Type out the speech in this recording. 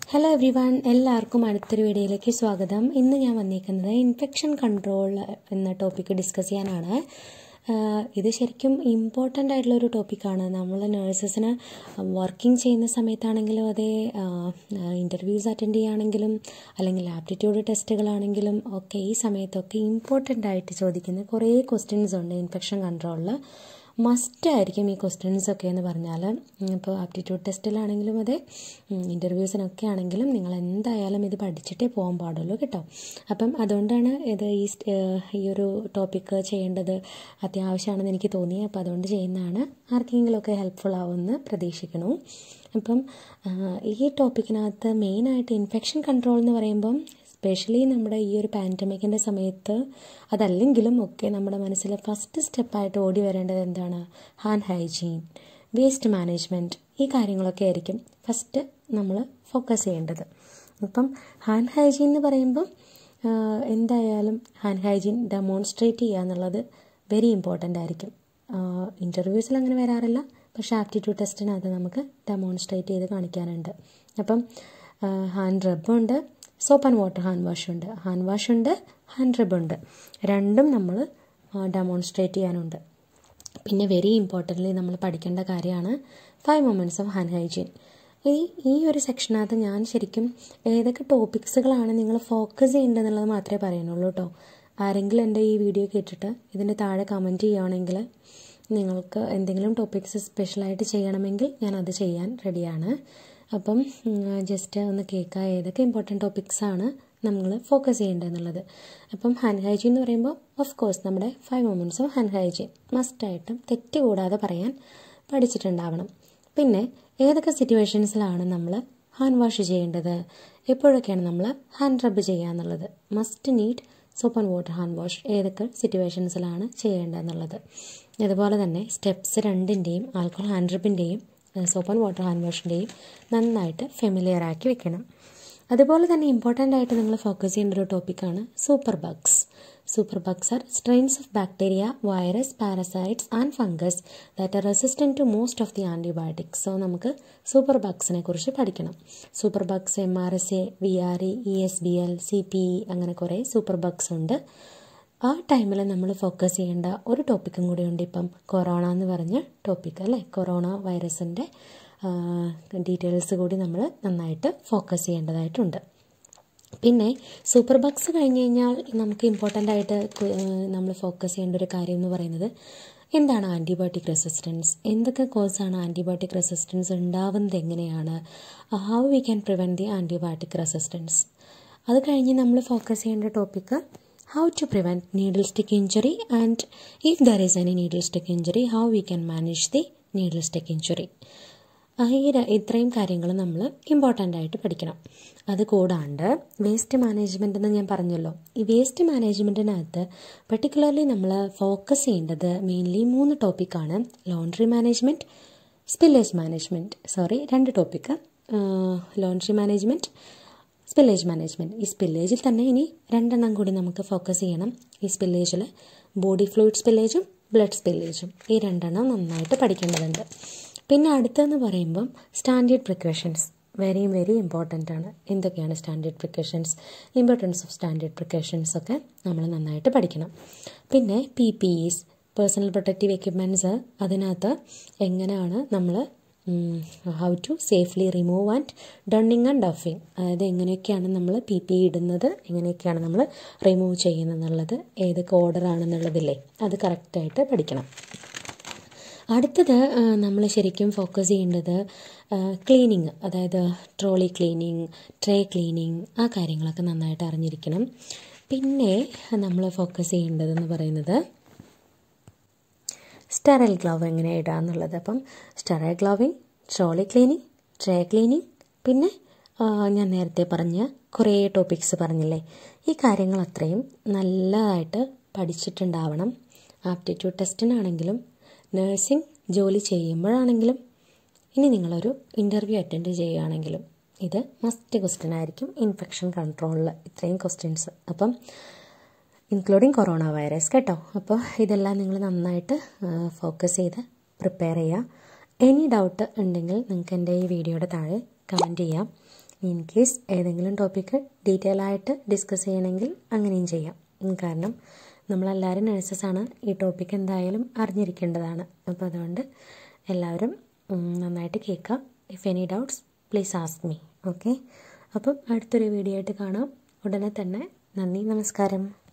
hello every one എല്ലാവർക്കും അടുത്തൊരു വീഡിയോയിലേക്ക് സ്വാഗതം ഇന്ന് ഞാൻ വന്നിരിക്കുന്നത് ഇൻഫെക്ഷൻ കൺട്രോൾ എന്ന ടോപ്പിക്ക് ഡിസ്കസ് ചെയ്യാനാണ് ആഹ് ഇത് ശരിക്കും ഇമ്പോർട്ടൻ്റ് ആയിട്ടുള്ള ഒരു ടോപ്പിക്കാണ് നമ്മൾ നേഴ്സസിന് വർക്കിംഗ് ചെയ്യുന്ന സമയത്താണെങ്കിലും അതേ ഇൻ്റർവ്യൂസ് അറ്റൻഡ് ചെയ്യുകയാണെങ്കിലും അല്ലെങ്കിൽ ആപ്റ്റിറ്റ്യൂഡ് ടെസ്റ്റുകളാണെങ്കിലും ഒക്കെ ഈ സമയത്തൊക്കെ ഇമ്പോർട്ടൻ്റ് ആയിട്ട് ചോദിക്കുന്ന കുറേ ക്വസ്റ്റ്യൻസ് ഉണ്ട് ഇൻഫെക്ഷൻ കൺട്രോളിൽ മസ്റ്റ് ആയിരിക്കും ഈ ക്വസ്റ്റ്യൻസ് ഒക്കെ എന്ന് പറഞ്ഞാൽ ഇപ്പോൾ ആപ്റ്റിറ്റ്യൂഡ് ടെസ്റ്റിലാണെങ്കിലും അതെ ഇൻ്റർവ്യൂസിനൊക്കെ ആണെങ്കിലും നിങ്ങൾ എന്തായാലും ഇത് പഠിച്ചിട്ടേ പോകാൻ പാടുള്ളൂ കേട്ടോ അപ്പം അതുകൊണ്ടാണ് ഇത് ഈ സ്റ്റ്- ഏഹ് ഈ ഒരു ടോപ്പിക്ക് ചെയ്യേണ്ടത് അത്യാവശ്യമാണെന്ന് എനിക്ക് തോന്നി അപ്പോൾ അതുകൊണ്ട് ചെയ്യുന്നതാണ് ആർക്കെങ്കിലുമൊക്കെ ഹെൽപ്ഫുൾ ആവുമെന്ന് പ്രതീക്ഷിക്കണു അപ്പം ആഹ് ഈ ടോപ്പിക്കിനകത്ത് മെയിനായിട്ട് ഇൻഫെക്ഷൻ കൺട്രോൾ എന്ന് പറയുമ്പം സ്പെഷ്യലി നമ്മുടെ ഈ ഒരു പാൻഡമിക്കിൻ്റെ സമയത്ത് അതല്ലെങ്കിലും ഒക്കെ നമ്മുടെ മനസ്സിൽ ഫസ്റ്റ് സ്റ്റെപ്പായിട്ട് ഓടി വരേണ്ടത് എന്താണ് ഹാൻഡ് ഹൈജീൻ വേസ്റ്റ് മാനേജ്മെൻറ്റ് ഈ കാര്യങ്ങളൊക്കെ ആയിരിക്കും ഫസ്റ്റ് നമ്മൾ ഫോക്കസ് ചെയ്യേണ്ടത് അപ്പം ഹാൻഡ് ഹൈജീൻ എന്ന് പറയുമ്പം ആഹ് എന്തായാലും ഹാൻഡ് ഹൈജീൻ ഡെമോൺസ്ട്രേറ്റ് ചെയ്യുക എന്നുള്ളത് വെരി ഇമ്പോർട്ടൻ്റ് ആയിരിക്കും ഇൻ്റർവ്യൂസിൽ അങ്ങനെ വരാറില്ല പക്ഷേ ആപ്റ്റിറ്റ്യൂഡ് ടെസ്റ്റിനകത്ത് നമുക്ക് ഡെമോൺസ്ട്രേറ്റ് ചെയ്ത് കാണിക്കാനുണ്ട് അപ്പം ഹാൻഡ് റബ്ബുണ്ട് soap and water hand wash ഉണ്ട് ഹാൻഡ് വാഷ് ഉണ്ട് ഹാൻഡ് റബ്ബ് ഉണ്ട് രണ്ടും നമ്മൾ ഡെമോൺസ്ട്രേറ്റ് ചെയ്യാനുണ്ട് പിന്നെ വെരി ഇമ്പോർട്ടൻ്റ്ലി നമ്മൾ പഠിക്കേണ്ട കാര്യമാണ് five moments of hand hygiene ഈ ഈ ഒരു സെക്ഷനകത്ത് ഞാൻ ശരിക്കും ഏതൊക്കെ ടോപ്പിക്സുകളാണ് നിങ്ങൾ ഫോക്കസ് ചെയ്യേണ്ടതെന്നുള്ളത് മാത്രമേ പറയുന്നുള്ളൂ കേട്ടോ ആരെങ്കിലും എൻ്റെ ഈ വീഡിയോ കേട്ടിട്ട് ഇതിൻ്റെ താഴെ കമൻറ്റ് ചെയ്യുകയാണെങ്കിൽ നിങ്ങൾക്ക് എന്തെങ്കിലും ടോപ്പിക്സ് സ്പെഷ്യലായിട്ട് ചെയ്യണമെങ്കിൽ ഞാൻ അത് ചെയ്യാൻ റെഡിയാണ് അപ്പം ജസ്റ്റ് ഒന്ന് കേൾക്കുക ഏതൊക്കെ ഇമ്പോർട്ടൻറ്റ് ടോപ്പിക്സാണ് നമ്മൾ ഫോക്കസ് ചെയ്യേണ്ടതെന്നുള്ളത് അപ്പം ഹാൻഡ് ഹൈജീൻ എന്ന് പറയുമ്പോൾ ഓഫ് കോഴ്സ് നമ്മുടെ five moments of hand hygiene മസ്റ്റായിട്ടും തെറ്റ് കൂടാതെ പറയാൻ പഠിച്ചിട്ടുണ്ടാവണം പിന്നെ ഏതൊക്കെ സിറ്റുവേഷൻസിലാണ് നമ്മൾ ഹാൻഡ് വാഷ് ചെയ്യേണ്ടത് എപ്പോഴൊക്കെയാണ് നമ്മൾ ഹാൻഡ് റബ്ബ് ചെയ്യുക എന്നുള്ളത് must need soap and water hand wash ഏതൊക്കെ സിറ്റുവേഷൻസിലാണ് ചെയ്യേണ്ടതെന്നുള്ളത് അതുപോലെ തന്നെ സ്റ്റെപ്സ് രണ്ടിൻ്റെയും ആൽക്കഹോൾ ഹാൻഡ് റബ്ബിൻ്റെയും സോപ്പ് ആൻഡ് വാട്ടർ ഹാൻഡ് വാഷിൻ്റെയും നന്നായിട്ട് ഫെമിലിയർ ആക്കി വെക്കണം അതുപോലെ തന്നെ ഇമ്പോർട്ടൻ്റ് ആയിട്ട് നിങ്ങൾ ഫോക്കസ് ചെയ്യേണ്ട ഒരു ടോപ്പിക്കാണ് super bugs super bugs are strains of bacteria virus parasites and fungus that are resistant to most of the antibiotics so നമുക്ക് സൂപ്പർ ബഗ്സിനെ കുറിച്ച് പഠിക്കണം super bugs M R S A V R E E S B L C P E അങ്ങനെ കുറേ super Bugs ഉണ്ട് ആ ടൈമിൽ നമ്മൾ ഫോക്കസ് ചെയ്യേണ്ട ഒരു ടോപ്പിക്കും കൂടി ഉണ്ട് ഇപ്പം കൊറോണ എന്ന് പറഞ്ഞ ടോപ്പിക്ക് അല്ലേ കൊറോണ വൈറസിൻ്റെ ഡീറ്റെയിൽസ് കൂടി നമ്മൾ നന്നായിട്ട് ഫോക്കസ് ചെയ്യേണ്ടതായിട്ടുണ്ട് പിന്നെ സൂപ്പർ ബഗ്സ് കഴിഞ്ഞ് കഴിഞ്ഞാൽ നമുക്ക് ഇമ്പോർട്ടൻ്റ് ആയിട്ട് നമ്മൾ ഫോക്കസ് ചെയ്യേണ്ട ഒരു കാര്യം എന്ന് പറയുന്നത് എന്താണ് ആൻറ്റിബയോട്ടിക് റെസിസ്റ്റൻസ് എന്തൊക്കെ കോസാണ് ആൻറ്റിബയോട്ടിക് റെസിസ്റ്റൻസ് ഉണ്ടാവുന്നത് എങ്ങനെയാണ് how we can prevent the antibiotic resistance അത് കഴിഞ്ഞ് നമ്മൾ ഫോക്കസ് ചെയ്യേണ്ട topic how to prevent needle stick injury and if there is any needle stick injury how we can manage the needle stick injury ഈ ര- ഇത്രയും കാര്യങ്ങൾ നമ്മൾ important ആയിട്ട് പഠിക്കണം അത് കൂടാണ്ട് വേസ്റ്റ് മാനേജ്മെൻ്റ് എന്ന് ഞാൻ പറഞ്ഞല്ലോ ഈ വേസ്റ്റ് മാനേജ്മെൻറ്റിനകത്ത് പെർട്ടിക്കുലർലി നമ്മൾ ഫോക്കസ് ചെയ്യേണ്ടത് മെയിൻലി മൂന്ന് ടോപ്പിക്കാണ് laundry management spillage management sorry രണ്ട് topic laundry management spillage management ഈ സ്പില്ലേജിൽ തന്നെ ഇനി രണ്ടെണ്ണം കൂടി നമുക്ക് ഫോക്കസ് ചെയ്യണം ഈ സ്പില്ലേജിൽ ബോഡി ഫ്ലൂയിഡ് സ്പില്ലേജും ബ്ലഡ് സ്പില്ലേജും ഈ രണ്ടെണ്ണം നന്നായിട്ട് പഠിക്കേണ്ടതുണ്ട് പിന്നെ അടുത്തെന്ന് പറയുമ്പം standard precautions very very important ആണ് എന്തൊക്കെയാണ് standard precautions importance of standard precautions ഒക്കെ നമ്മൾ നന്നായിട്ട് പഠിക്കണം പിന്നെ P P is personal protective equipments അതിനകത്ത് എങ്ങനെയാണ് നമ്മൾ how to safely remove and donning and doffing അതായത് എങ്ങനെയൊക്കെയാണ് നമ്മൾ പി പി ഇടുന്നത് എങ്ങനെയൊക്കെയാണ് നമ്മൾ റിമൂവ് ചെയ്യുന്നത് എന്നുള്ളത് ഏതൊക്കെ ഓർഡർ ആണെന്നുള്ളതില്ലേ അത് കറക്റ്റായിട്ട് പഠിക്കണം അടുത്തത് നമ്മൾ ശരിക്കും ഫോക്കസ് ചെയ്യേണ്ടത് ക്ലീനിങ് അതായത് ട്രോളി ക്ലീനിങ് ട്രേ ക്ലീനിങ് ആ കാര്യങ്ങളൊക്കെ നന്നായിട്ട് അറിഞ്ഞിരിക്കണം പിന്നെ നമ്മൾ ഫോക്കസ് ചെയ്യേണ്ടതെന്ന് പറയുന്നത് സ്റ്റെറൈൽ ഗ്ലൗ എങ്ങനെ ഇടുക എന്നുള്ളത് അപ്പം sterile gloving trolley cleaning tray cleaning പിന്നെ ആ, ഞാൻ നേരത്തെ പറഞ്ഞ കുറേ ടോപ്പിക്സ് പറഞ്ഞില്ലേ ഈ കാര്യങ്ങൾ അത്രയും നല്ലതായിട്ട് പഠിച്ചിട്ടുണ്ടാവണം ആപ്റ്റിറ്റ്യൂഡ് ടെസ്റ്റിനാണെങ്കിലും നഴ്സിംഗ് ജോലി ചെയ്യുമ്പോഴാണെങ്കിലും ഇനി നിങ്ങളൊരു ഇൻ്റർവ്യൂ അറ്റൻഡ് ചെയ്യുകയാണെങ്കിലും ഇത് മസ്റ്റ് ക്വസ്റ്റ്യൻ ആയിരിക്കും ഇൻഫെക്ഷൻ കൺട്രോളിൽ ഇത്രയും ക്വസ്റ്റ്യൻസ് അപ്പം ഇൻക്ലൂഡിങ് കൊറോണ വൈറസ് കേട്ടോ അപ്പോൾ ഇതെല്ലാം നിങ്ങൾ നന്നായിട്ട് ഫോക്കസ് ചെയ്ത് പ്രിപ്പയർ ചെയ്യുക എനി ഡൗട്ട് ഉണ്ടെങ്കിൽ നിങ്ങൾക്ക് എൻ്റെ ഈ വീഡിയോയുടെ താഴെ കമൻറ്റ് ചെയ്യാം ഇൻ കേസ് ഏതെങ്കിലും ടോപ്പിക്ക് ഡീറ്റെയിൽ ആയിട്ട് ഡിസ്കസ് ചെയ്യണമെങ്കിൽ അങ്ങനെയും ചെയ്യാം കാരണം നമ്മളെല്ലാവരും നഴ്സസാണ് ഈ ടോപ്പിക്ക് എന്തായാലും അറിഞ്ഞിരിക്കേണ്ടതാണ് അപ്പോൾ അതുകൊണ്ട് എല്ലാവരും നന്നായിട്ട് കേൾക്കുക if any doubts please ask me okay അപ്പം അടുത്തൊരു വീഡിയോ ആയിട്ട് കാണാം ഉടനെ തന്നെ നന്ദി നമസ്കാരം